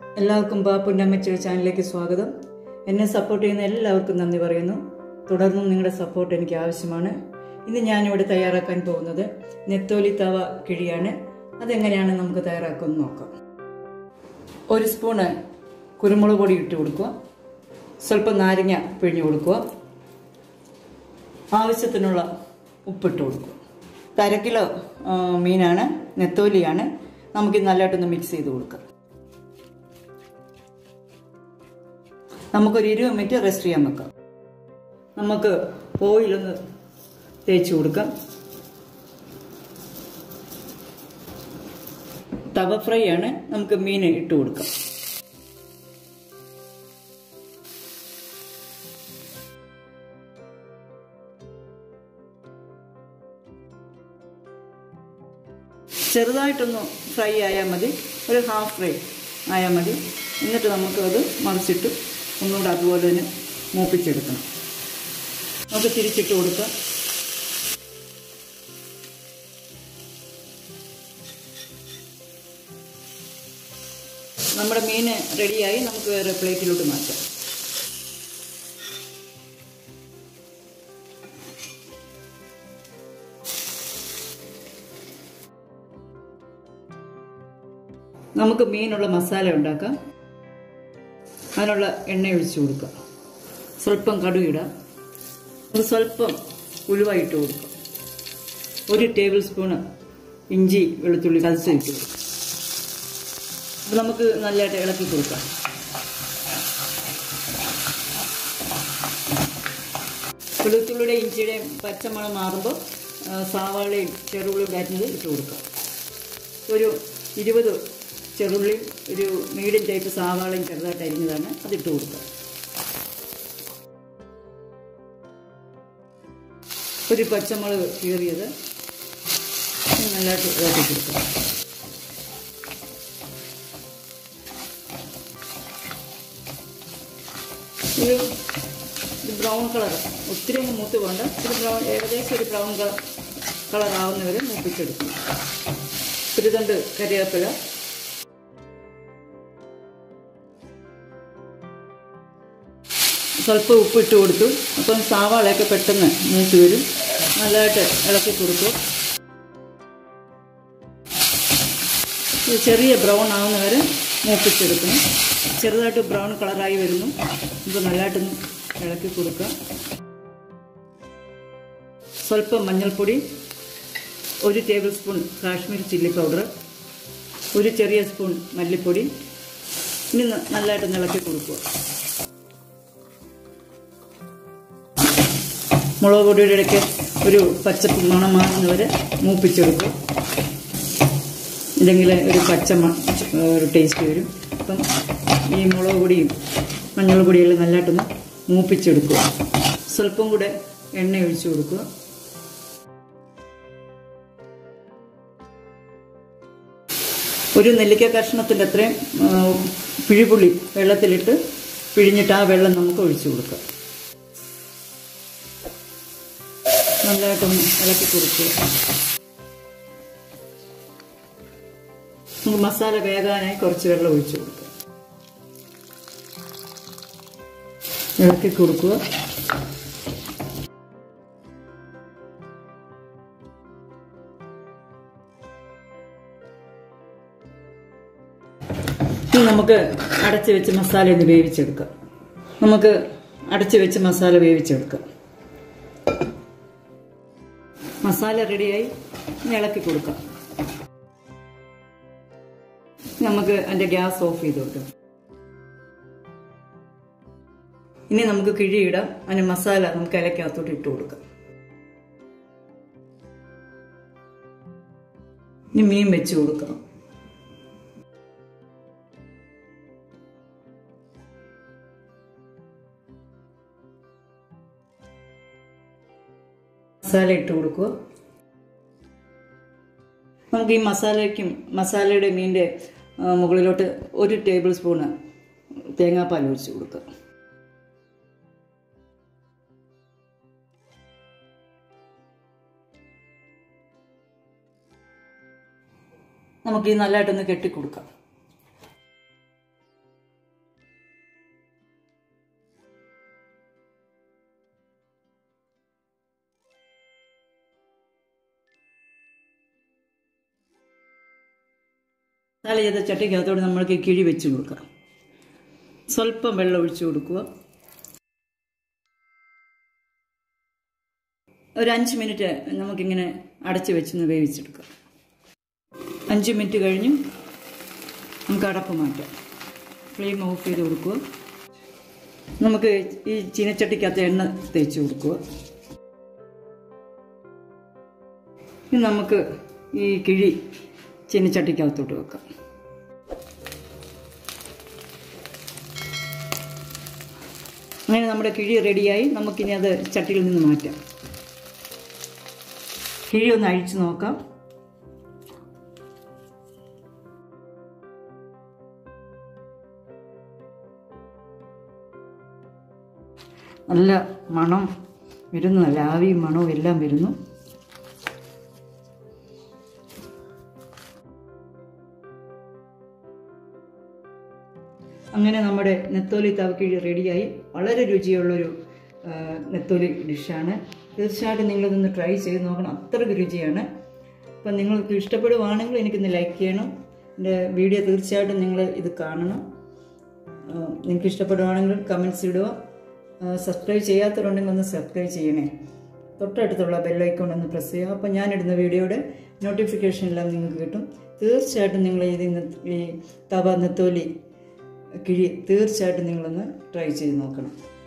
എല്ലാവർക്കും പാപ്പുൻ്റെ അമ്മച്ചി ചാനലിലേക്ക് സ്വാഗതം എന്നെ സപ്പോർട്ട് ചെയ്യുന്ന എല്ലാവർക്കും നന്ദി പറയുന്നു തുടർന്നും നിങ്ങളുടെ സപ്പോർട്ട് എനിക്ക് ആവശ്യമാണ് ഇന്ന് ഞാനിവിടെ തയ്യാറാക്കാൻ പോകുന്നത് നെത്തോലി തവ കിഴിയാണ് അതെങ്ങനെയാണ് നമുക്ക് തയ്യാറാക്കുമെന്ന് നോക്കാം ഒരു സ്പൂണ് കുരുമുളക് പൊടി ഇട്ട് കൊടുക്കുക സ്വല്പം നാരങ്ങ പിഴിഞ്ഞു കൊടുക്കുക ആവശ്യത്തിനുള്ള ഉപ്പിട്ട് കൊടുക്കുക അര കിലോ ആ, മീനാണ് നെത്തോലിയാണ് നമുക്കിത് നല്ലതായിട്ടൊന്ന് മിക്സ് ചെയ്ത് കൊടുക്കാം നമുക്കൊരു ഇരുപത് മിനിറ്റ് റെസ്റ്റ് ചെയ്യാൻ വെക്കാം നമുക്ക് ഓയിലൊന്ന് തേച്ച് കൊടുക്കാം തവ ഫ്രൈ ആണ് നമുക്ക് മീൻ ഇട്ട് കൊടുക്കാം ചെറുതായിട്ടൊന്ന് ഫ്രൈ ആയാൽ മതി ഒരു ഹാഫ് ഫ്രൈ ആയാൽ മതി എന്നിട്ട് നമുക്ക് അത് മറിച്ചിട്ട് ഒന്നുകൂടെ അതുപോലെ തന്നെ മൂപ്പിച്ചെടുക്കണം നമുക്ക് തിരിച്ചിട്ട് കൊടുക്കാം നമ്മുടെ മീൻ റെഡിയായി നമുക്ക് വേറെ പ്ലേറ്റിലോട്ട് മാറ്റാം നമുക്ക് മീനുള്ള മസാല ഉണ്ടാക്കാം അതിനുള്ള എണ്ണ ഒഴിച്ചു കൊടുക്കാം സ്വല്പം കടുകിടാം ഒരു സ്വല്പം ഉലുവ ഇട്ട് കൊടുക്കാം ഒരു ടേബിൾ സ്പൂണ് ഇഞ്ചി വെളുത്തുള്ളി കലച്ച് ഇട്ട് കൊടുക്കാം അപ്പോൾ നമുക്ക് നല്ലതായിട്ട് ഇളക്കി കൊടുക്കാം വെളുത്തുള്ളിയുടെ ഇഞ്ചിയുടെയും പച്ചമണം മാറുമ്പോൾ ആ, സവാളയും ചെറുള്ളിയും അരിഞ്ഞത് ഇട്ട് കൊടുക്കാം ഒരു ഇരുപത് ചെറുള്ളിയും ഒരു മീഡിയം ടൈപ്പ് സവാളയും ചെറുതായിട്ട് അരിഞ്ഞതാണ് അതിട്ട് കൊടുക്കുക ഒരു പച്ചമുളക് കീറിയത് നല്ലതായിട്ട് ഇളക്കി കൊടുക്കുക ഒരു ഒരു ബ്രൗൺ കളർ ഒത്തിരി അങ്ങ് മൂത്ത് പോകണ്ട ഒരു ബ്രൗൺ ഏകദേശം ഒരു ബ്രൗൺ കളർ കളർ ആവുന്നവരെ മൂപ്പിച്ചെടുക്കും ഒരു തണ്ട് കരിവേപ്പില സ്വല്പം ഉപ്പ് ഇട്ട് കൊടുത്തു അപ്പം സവാളയൊക്കെ പെട്ടെന്ന് മൂത്ത് വരും നല്ലതായിട്ട് ഇളക്കി കൊടുത്തു ഇത് ചെറിയ ബ്രൗൺ ആവുന്നവരെ മൂപ്പിച്ചെടുക്കണം ചെറുതായിട്ട് ബ്രൗൺ കളറായി വരുന്നു ഇത് നല്ലതായിട്ടൊന്ന് ഇളക്കി കൊടുക്കുക സ്വല്പം മഞ്ഞൾപ്പൊടി ഒരു tablespoon Kashmiri chilli powder ഒരു ചെറിയ സ്പൂൺ മല്ലിപ്പൊടി ഇനി ന- നല്ലതായിട്ട് ഇളക്കി കൊടുക്കുക മുളക് പൊടിയുടെ ഇടയ്ക്ക് ഒരു പച്ചപ്പ് മണം മാറുന്നവരെ മൂപ്പിച്ചെടുക്കുക ഇല്ലെങ്കിൽ ഒരു പച്ച മ- ഒരു ടേസ്റ്റ് വരും അപ്പം ഈ മുളക് പൊടിയും മഞ്ഞൾ പൊടിയെല്ലാം നല്ലതായിട്ടൊന്ന് മൂപ്പിച്ചെടുക്കുക സ്വല്പം കൂടെ എണ്ണ ഒഴിച്ചു കൊടുക്കുക ഒരു നെല്ലിക്ക കഷ്ണത്തിൻ്റെ അത്രയും ആ, പിഴിപുളി വെള്ളത്തിലിട്ട് പിഴിഞ്ഞിട്ട് ആ വെള്ളം നമുക്ക് ഒഴിച്ചു കൊടുക്കാം നല്ലതായിട്ടൊന്ന് ഇളക്കി കൊടുക്കുക നമുക്ക് മസാല വേകാനായി കുറച്ച് വെള്ളം ഒഴിച്ചു കൊടുക്കുക ഇളക്കി കൊടുക്കുക ഇനി നമുക്ക് അടച്ച് വെച്ച് മസാല ഒന്ന് വേവിച്ചെടുക്കാം നമുക്ക് അടച്ച് വെച്ച് മസാല വേവിച്ചെടുക്കാം മസാല റെഡിയായി ഇനി ഇളക്കി കൊടുക്കാം നമുക്ക് അതിന്റെ ഗ്യാസ് ഓഫ് ചെയ്ത് കൊടുക്കാം ഇനി നമുക്ക് കിഴിയിടാം അതിന് മസാല നമുക്ക് ഇലക്കകത്തോട്ട് ഇട്ട് കൊടുക്കാം ഇനി മീൻ വെച്ച് കൊടുക്കാം മസാല ഇട്ട് കൊടുക്കുക നമുക്ക് ഈ മസാലയ്ക്കും മസാലയുടെ മീൻ്റെ ആ, മുകളിലോട്ട് ഒരു ടേബിൾ സ്പൂണ് തേങ്ങാപ്പാൽ ഒഴിച്ച് കൊടുക്കുക നമുക്ക് ഈ നല്ലതായിട്ടൊന്ന് കെട്ടിക്കൊടുക്കാം മസാല ചെയ്ത ചട്ടിക്കകത്തോട് നമ്മൾക്ക് ഈ കിഴി വെച്ച് കൊടുക്കാം സ്വല്പം വെള്ളം ഒഴിച്ചു കൊടുക്കുക ഒരു അഞ്ച് മിനിറ്റ് നമുക്കിങ്ങനെ അടച്ച് വെച്ചൊന്ന് വേവിച്ചെടുക്കാം അഞ്ച് മിനിറ്റ് കഴിഞ്ഞും നമുക്ക് അടപ്പ് മാറ്റാം ഫ്ലെയിം ഓഫ് ചെയ്ത് കൊടുക്കുക നമുക്ക് ഈ ചീനച്ചട്ടിക്കകത്ത് എണ്ണ തേച്ച് കൊടുക്കുക ഇനി നമുക്ക് ഈ കിഴി ചീനച്ചട്ടിക്കകത്തോട്ട് വെക്കാം അങ്ങനെ നമ്മുടെ കിഴി റെഡിയായി നമുക്കിനി അത് ചട്ടിയിൽ നിന്ന് മാറ്റാം കിഴി ഒന്ന് അഴിച്ചു നോക്കാം നല്ല മണം വരുന്നു നല്ല ആവിയും മണവും എല്ലാം വരുന്നു അങ്ങനെ നമ്മുടെ നെത്തോലി തവക്കിഴി റെഡിയായി വളരെ രുചിയുള്ളൊരു ആ, നെത്തോലി ഡിഷാണ് തീർച്ചയായിട്ടും നിങ്ങളിതൊന്ന് ട്രൈ ചെയ്ത് നോക്കണം അത്രയ്ക്ക് രുചിയാണ് അപ്പം നിങ്ങൾക്ക് ഇഷ്ടപ്പെടുവാണെങ്കിൽ എനിക്കൊന്ന് ലൈക്ക് ചെയ്യണം എൻ്റെ വീഡിയോ തീർച്ചയായിട്ടും നിങ്ങൾ ഇത് കാണണം ആ, നിങ്ങൾക്ക് ഇഷ്ടപ്പെടുവാണെങ്കിൽ കമൻസ് ഇടുക സബ്സ്ക്രൈബ് ചെയ്യാത്തവരുണ്ടെങ്കിൽ ഒന്ന് സബ്സ്ക്രൈബ് ചെയ്യണേ തൊട്ടടുത്തുള്ള ബെല്ലൈക്കോൺ ഒന്ന് പ്രസ് ചെയ്യുക അപ്പോൾ ഞാനിടുന്ന വീഡിയോയുടെ നോട്ടിഫിക്കേഷൻ എല്ലാം നിങ്ങൾക്ക് കിട്ടും തീർച്ചയായിട്ടും നിങ്ങൾ ഇത് ഇന്ന് ഈ തവ നെത്തോലി കിഴി തീർച്ചയായിട്ടും നിങ്ങളൊന്ന് ട്രൈ ചെയ്ത് നോക്കണം